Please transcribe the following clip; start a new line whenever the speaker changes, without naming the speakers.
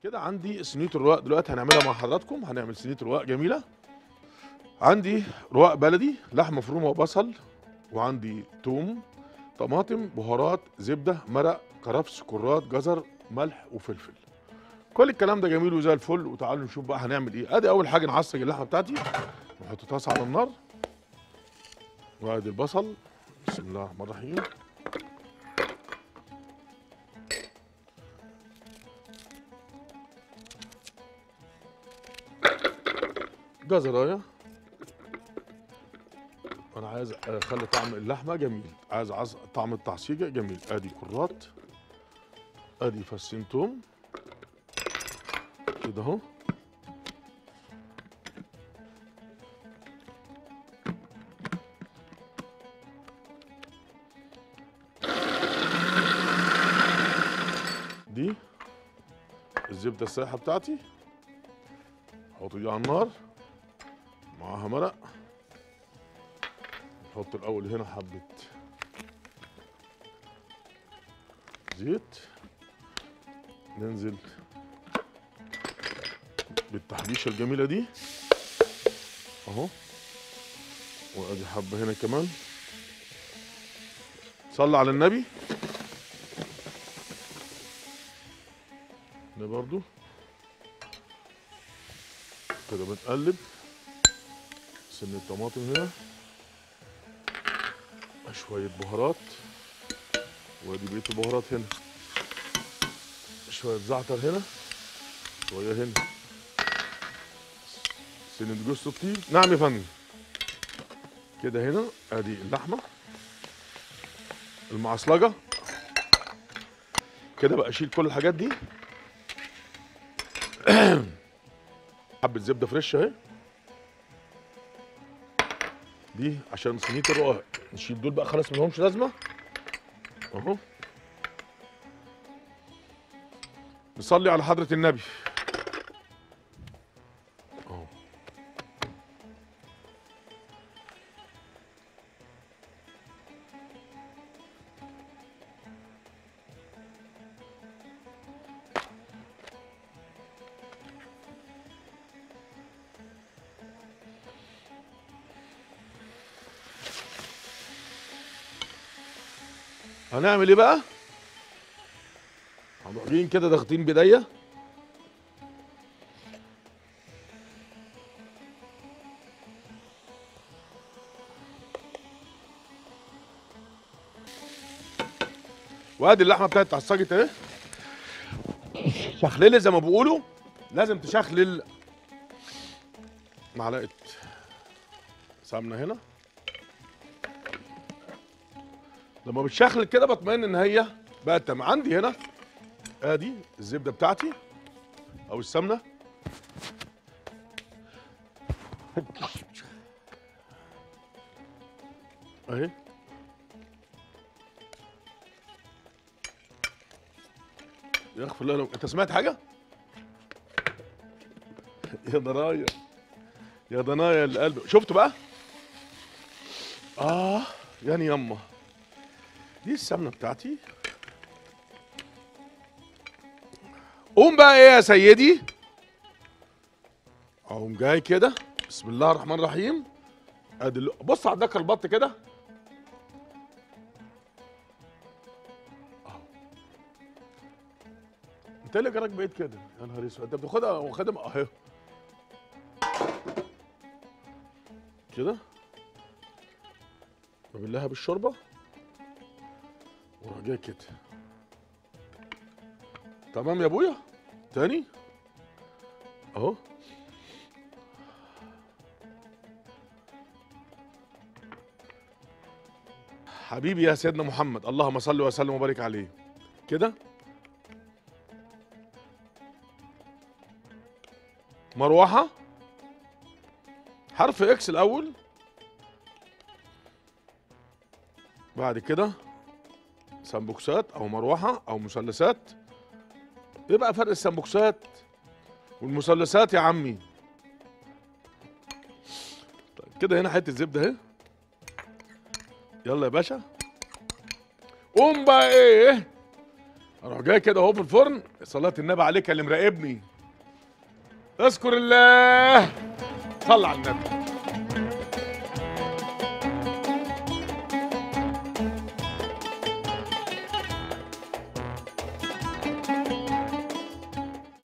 كده عندي صينيه الرواق دلوقتي هنعملها مع حضراتكم هنعمل صينيه رواق جميله عندي رواق بلدي لحمه مفرومه وبصل وعندي توم طماطم بهارات زبده مرق كرفس كرات جزر ملح وفلفل كل الكلام ده جميل وزي الفل وتعالوا نشوف بقى هنعمل ايه ادي اول حاجه نعصج اللحمه بتاعتي نحط طاسه على النار وادي البصل بسم الله الرحمن الرحيم جزرايه انا عايز اخلي طعم اللحمه جميل عايز عز... طعم التعصيجه جميل ادي كرات ادي فصين توم كده اهو دي الزبده السايحه بتاعتي احط دي على النار معاها مرق نحط الاول هنا حبه زيت ننزل بالتحبيشه الجميله دي اهو وادي حبه هنا كمان صلى على النبي ده برضو كده بنقلب سن الطماطم هنا شوية بهارات وادي بقية البهارات هنا شوية زعتر هنا شوية هنا سنة جوز الطيب نعم يا فندم كده هنا ادي اللحمة المعصلجة كده بقى اشيل كل الحاجات دي حبة زبدة فريش اهي دي عشان صينية الرقاق نشيل دول بقى خلاص ملهمش لازمة اهو نصلي على حضرة النبي اهو هنعمل ايه بقى؟ هنروح جايين كده ضاغطين بايديا وادي اللحمه بتاعتي اتعصجت اهي شخلله زي ما بيقولوا لازم تشخلل معلقه سمنه هنا لما بتشخلل كده بطمئن ان هي بقت تمام عندي هنا ادي الزبده بتاعتي او السمنه اهي يغفر الله لو انت سمعت حاجه يا ضنايا يا ضنايا القلب شفتوا بقى اه يعني يما دي السمنه بتاعتي قوم بقى ايه يا سيدي اقوم جاي كده بسم الله الرحمن الرحيم ادي ال- بص على الدكر البط كده أهو. انت إيه اللي جراك بقيت كده يا نهار اسود انت بتاخدها واخدها اهي كده وبالله بالشوربه وراح جاي كده تمام يا ابويا تاني اهو حبيبي يا سيدنا محمد اللهم صل وسلم وبارك عليه كده مروحه حرف اكس الاول بعد كده سمبوكسات او مروحه او مثلثات ايه بقى فرق السمبوكسات والمثلثات يا عمي طيب كده هنا حته زبده اهي يلا يا باشا قوم بقى ايه اروح جاي كده اهو في الفرن صلاة النبي عليك اللي مراقبني اذكر الله صل على النبي